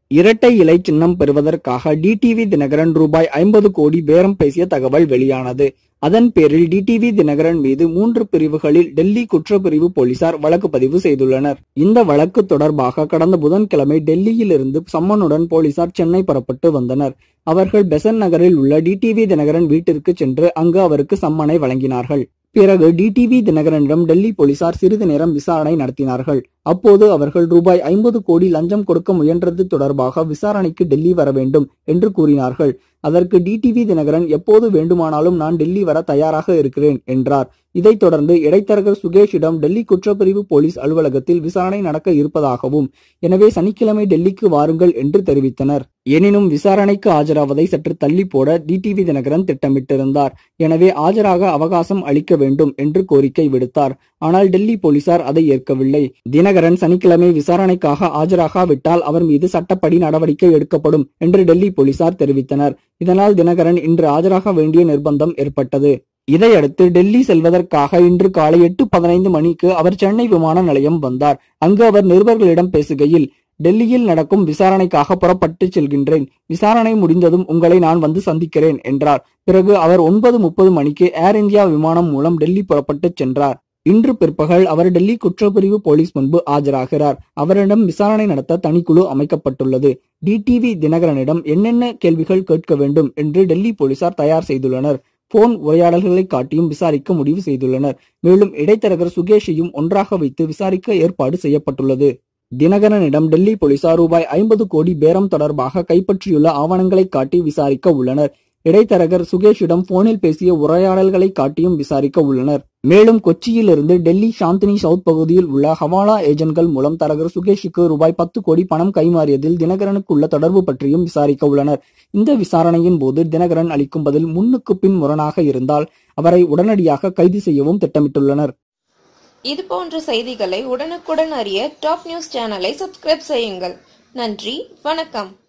இரட்டை இலை சின்னம் பெறுவதற்காக டிடிவி தினகரன் ரூபாய் ஐம்பது கோடி பேரம் பேசிய தகவல் வெளியானது அதன் பேரில் டிடிவி தினகரன் மீது மூன்று பிரிவுகளில் டெல்லி குற்றப்பிரிவு போலீசார் வழக்கு பதிவு செய்துள்ளனர் இந்த வழக்கு தொடர்பாக கடந்த புதன்கிழமை டெல்லியிலிருந்து சம்மனுடன் போலீசார் சென்னை புறப்பட்டு வந்தனர் அவர்கள் பெசன் நகரில் உள்ள டிடிவி தினகரன் வீட்டிற்கு சென்று அங்கு அவருக்கு சம்மனை வழங்கினார்கள் பிறகு டிடிவி தினகரனிடம் டெல்லி போலீசார் சிறிது நேரம் விசாரணை நடத்தினார்கள் அப்போது அவர்கள் ரூபாய் ஐம்பது கோடி லஞ்சம் கொடுக்க முயன்றது தொடர்பாக விசாரணைக்கு டெல்லி வர வேண்டும் என்று கூறினார்கள் அதற்கு டிடிவி தினகரன் எப்போது வேண்டுமானாலும் நான் டெல்லி வர தயாராக இருக்கிறேன் என்றார் இதைத் தொடர்ந்து இடைத்தரகர் சுகேஷிடம் டெல்லி குற்றப்பிரிவு போலீஸ் அலுவலகத்தில் விசாரணை நடக்க இருப்பதாகவும் எனவே சனிக்கிழமை டெல்லிக்கு வாருங்கள் என்று தெரிவித்தனர் எனினும் விசாரணைக்கு ஆஜராவதை சற்று தள்ளி போட டிடிவி தினகரன் திட்டமிட்டிருந்தார் எனவே ஆஜராக அவகாசம் அளிக்க வேண்டும் என்று கோரிக்கை விடுத்தார் ஆனால் டெல்லி போலீசார் அதை ஏற்கவில்லை தினகரன் சனிக்கிழமை விசாரணைக்காக ஆஜராகாவிட்டால் அவர் மீது சட்டப்படி நடவடிக்கை எடுக்கப்படும் என்று டெல்லி போலீசார் தெரிவித்தனர் இதனால் தினகரன் இன்று ஆஜராக வேண்டிய நிர்பந்தம் ஏற்பட்டது இதையடுத்து டெல்லி செல்வதற்காக இன்று காலை எட்டு பதினைந்து மணிக்கு அவர் சென்னை விமான நிலையம் வந்தார் அங்கு அவர் நிருபர்களிடம் பேசுகையில் டெல்லியில் நடக்கும் விசாரணைக்காக புறப்பட்டு செல்கின்றேன் விசாரணை முடிந்ததும் உங்களை நான் வந்து சந்திக்கிறேன் என்றார் பிறகு அவர் ஒன்பது முப்பது மணிக்கு ஏர் இந்தியா விமானம் மூலம் டெல்லி புறப்பட்டு சென்றார் இன்று பிற்பகல் அவர் டெல்லி குற்றப்பிரிவு போலீஸ் முன்பு ஆஜராகிறார் அவரிடம் விசாரணை நடத்த தனிக்குழு அமைக்கப்பட்டுள்ளது டிடிவி தினகரனிடம் என்னென்ன கேள்விகள் கேட்க வேண்டும் என்று டெல்லி போலீசார் தயார் செய்துள்ளனர் போன் உரையாடல்களை காட்டியும் விசாரிக்க முடிவு செய்துள்ளனர் மேலும் இடைத்தரகர் சுகேஷையும் ஒன்றாக வைத்து விசாரிக்க ஏற்பாடு செய்யப்பட்டுள்ளது தினகரனிடம் டெல்லி போலீசார் ரூபாய் ஐம்பது கோடி பேரம் தொடர்பாக கைப்பற்றியுள்ள ஆவணங்களை காட்டி விசாரிக்க உள்ளனர் இடைத்தரகர் சுகேஷிடம் போனில் பேசிய உரையாடல்களை காட்டியும் விசாரிக்க உள்ளனர் மேலும் கொச்சியிலிருந்து டெல்லி சாந்தினி சவுத் பகுதியில் உள்ள ஹவாலா ஏஜென்ட்கள் மூலம் தரகர் சுகேஷுக்கு ரூபாய் பத்து கோடி பணம் கைமாறியதில் தினகரனுக்கு உள்ள தொடர்பு பற்றியும் விசாரிக்க உள்ளனர் இந்த விசாரணையின் போது தினகரன் அளிக்கும் பதில் முன்னுக்கு பின் முரணாக இருந்தால் அவரை உடனடியாக கைது செய்யவும் திட்டமிட்டுள்ளனர் இது போன்ற செய்திகளை உடனுக்குடன் அறிய டாப் நியூஸ் சேனலை சப்ஸ்கிரைப் செய்யுங்கள் நன்றி வணக்கம்